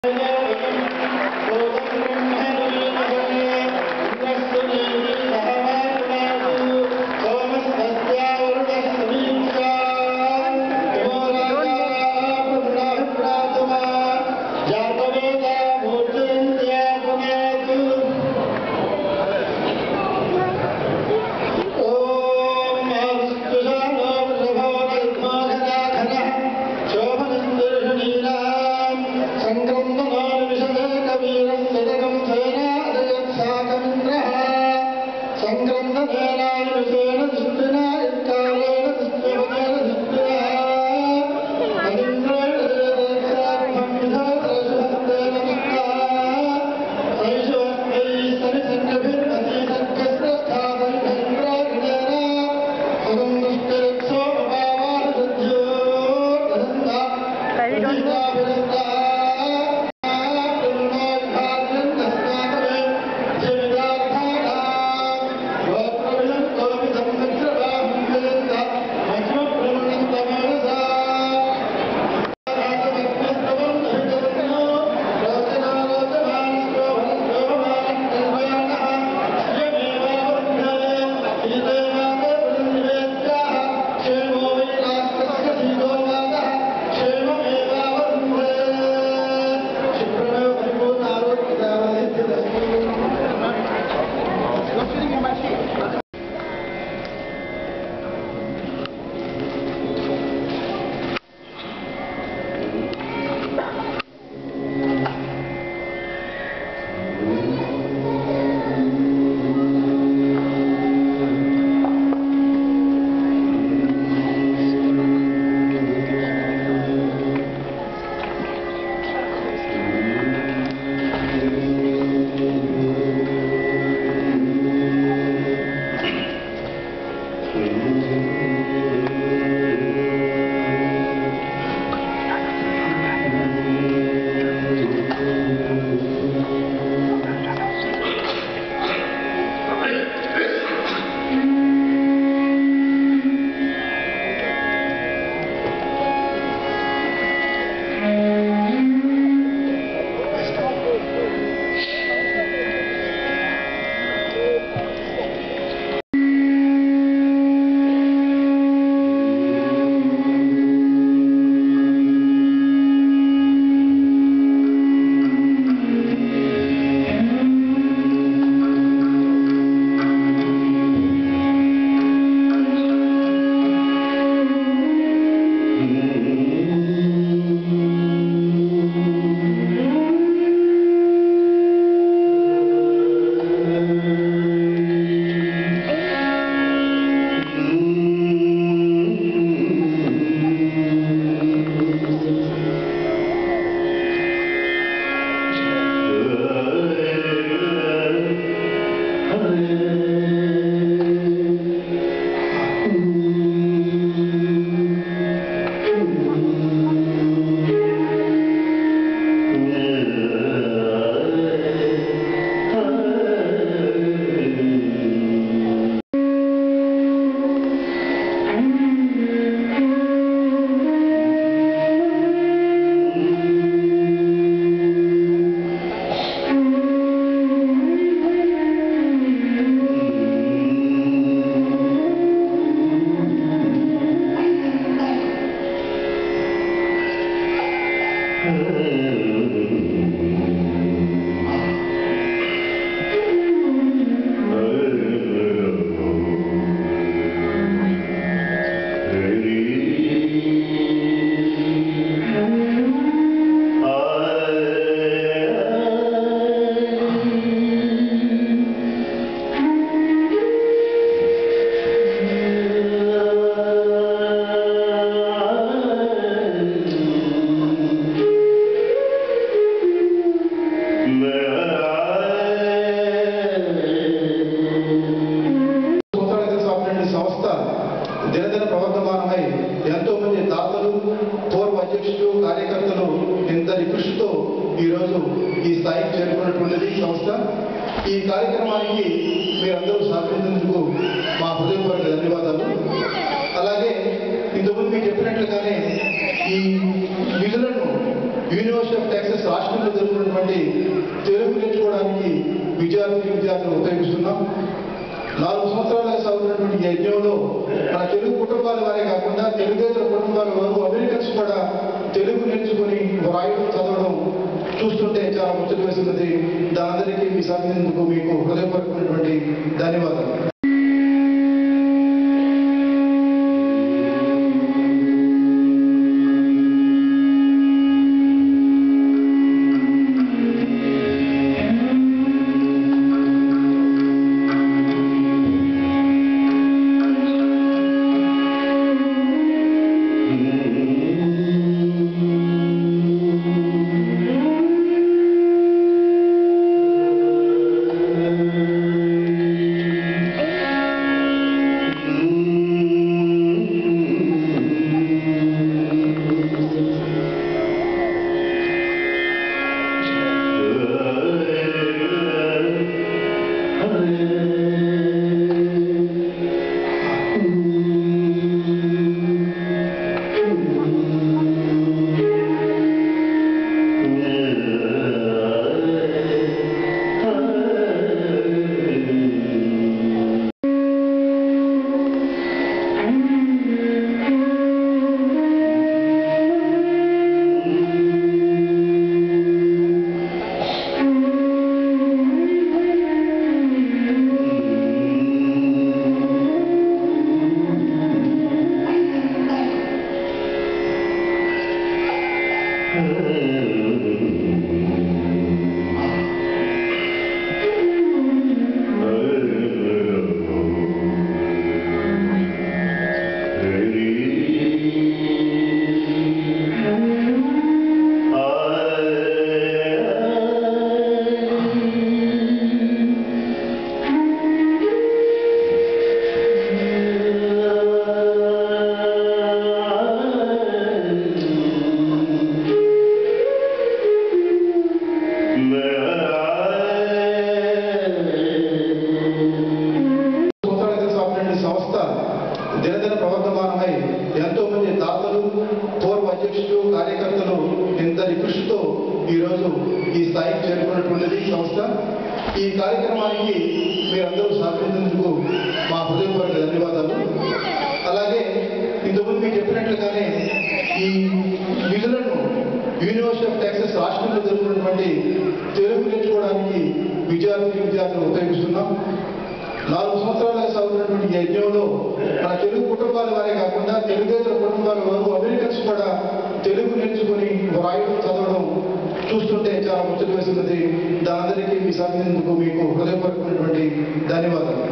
సంవత్సరాల సంబంధించిన సంస్థ దినదిన ప్రవర్తమానమై ఎంతో మంది దాతలు పూర్వ అధ్యక్షులు కార్యకర్తలు ఇంతటి కృషితో ఈరోజు ఈ స్థాయికి చేరుకున్నటువంటిది ఈ సంస్థ ఈ కార్యక్రమానికి మీరందరూ సహకరించినందుకు మా హృదయపూర్వక ధన్యవాదాలు అలాగే ఇంతకుముందు మీకు చెప్పినట్లుగానే ఈ నిధులను యూనివర్సిటీ ఆఫ్ టెక్సస్ రాష్ట్రంలో జరుగుతున్నటువంటి తెలుగు నేర్చుకోవడానికి విద్యార్థి విద్యార్థులు ఉపయోగిస్తున్నాం నాలుగు సంవత్సరాలుగా సాగుతున్నటువంటి ఈ యజ్ఞంలో మన తెలుగు కుటుంబాల వారే కాకుండా తెలుగేతర కుటుంబాల వారు అమెరికన్స్ కూడా తెలుగు నేర్చుకుని వ్రాయడం చదవడం చూస్తుంటే చాలా ముచ్చట వేసినది దానందరికీ మీ సాధించేందుకు మీకు హృదయపూర్వకమైనటువంటి ధన్యవాదాలు సంవత్సరాలుగా సాగుతున్న సంస్థ దినదిన ప్రవర్తమానమై ఎంతో మంది దాతలు పూర్వ అధ్యక్షులు కార్యకర్తలు ఇంతటి కృషితో ఈరోజు ఈ స్థాయికి చేరుకున్నటువంటిది ఈ సంస్థ ఈ కార్యక్రమానికి మీరందరూ సహకరించేందుకు మా హృదయపూర్వక ధన్యవాదాలు అలాగే ఇంతకుముందు మీకు చెప్పినట్లుగానే ఈ నిధులను యూనివర్సిటీ ఆఫ్ టెక్సస్ రాష్ట్రంలో జరుగుతున్నటువంటి తెలుగు నేర్చుకోవడానికి విద్యార్థి విద్యార్థులు ఉపయోగిస్తున్నాం నాలుగు సంవత్సరాలుగా సాగుతున్నటువంటి ఈ యజ్ఞంలో మన తెలుగు కుటుంబాల వారే కాకుండా తెలుగేతర కుటుంబాల వారు అమెరికన్స్ కూడా తెలుగు నేర్చుకుని వ్రాయడం చదవడం చూస్తుంటే చాలా ముచ్చట వేసినది దానందరికీ మీ సాధించేందుకు మీకు హృదయపూర్వకమైనటువంటి ధన్యవాదాలు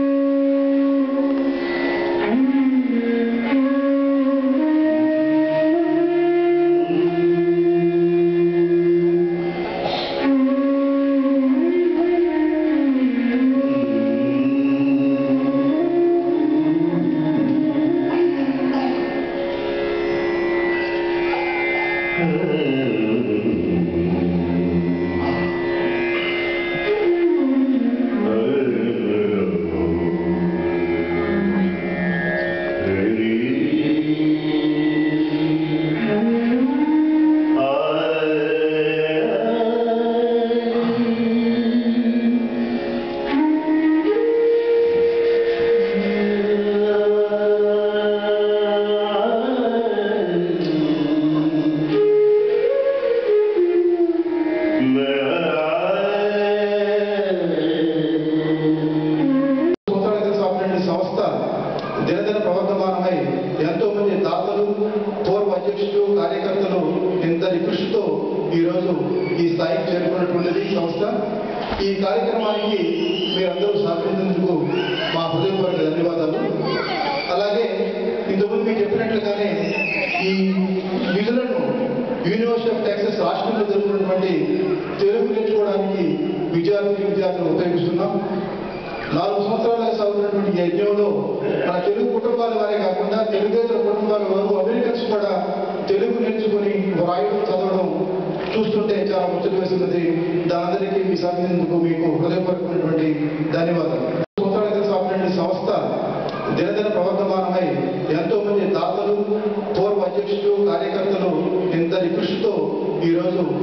సంవత్సరాలుగా సాగుతున్న సంస్థ దినదిన ప్రవర్తమానమై ఎంతో మంది దాతలు పూర్వ అధ్యక్షులు కార్యకర్తలు ఇంతటి కృషితో ఈరోజు ఈ స్థాయికి చేరుకున్నటువంటిది ఈ సంస్థ ఈ కార్యక్రమానికి మీరందరూ సహకరించేందుకు మా హృదయపూర్వక ధన్యవాదాలు అలాగే ఇంతకుముందు మీకు చెప్పినట్లుగానే ఈ నిధులను యూనివర్సిటీ ఆఫ్ టెక్సస్ రాష్ట్రంలో జరుగుతున్నటువంటి తెలుగు నేర్చుకోవడానికి విద్యార్థి విద్యార్థులు ఉపయోగిస్తున్నాం నాలుగు సంవత్సరాలుగా సాగుతున్నటువంటి ఈ యజ్ఞంలో మన తెలుగు కుటుంబాల వారే కాకుండా తెలుగేతర కుటుంబాల వారు అమెరికన్స్ కూడా తెలుగు నేర్చుకుని వ్రాయడం చదవడం చూస్తుంటే చాలా ముచ్చట వేసినది దానందరికీ మీ సాధించేందుకు మీకు హృదయపూర్వకమైనటువంటి ధన్యవాదాలు సంవత్సరాలుగా సాగుతున్న సంస్థ దినదిన ప్రవర్తమానమై ఎంతో మంది దాతలు పూర్వ అధ్యక్షులు కార్యకర్తలు ఇంతటి కృషితో ఈరోజు ఈ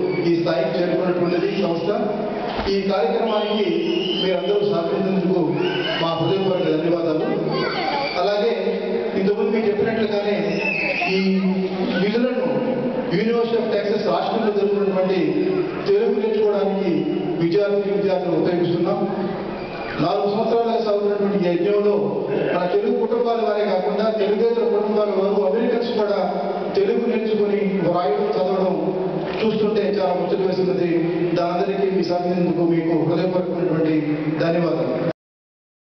స్థాయికి చేరుకున్నటువంటిది ఈ సంస్థ ఈ కార్యక్రమానికి మీరందరూ సహకరించినందుకు మా హృదయపూర్వక ధన్యవాదాలు అలాగే ఇంతకుముందు మీకు చెప్పినట్లుగానే ఈ నిధులను యూనివర్సిటీ ఆఫ్ టెక్సస్ రాష్ట్రంలో జరుగుతున్నటువంటి తెలుగు నేర్చుకోవడానికి విద్యార్థి విద్యార్థులు ఉపయోగిస్తున్నాం నాలుగు సంవత్సరాలుగా సాగుతున్నటువంటి ఈ యజ్ఞంలో మన తెలుగు కుటుంబాల వారే కాకుండా తెలుగేతర కుటుంబాల వారు అమెరికన్స్ కూడా తెలుగు నేర్చుకుని రాయడం చదవడం చూస్తుంటే చాలా ముచ్చట వేసినది దానందరికీ మీ సాధించేందుకు మీకు హృదయపూర్వకమైనటువంటి ధన్యవాదాలు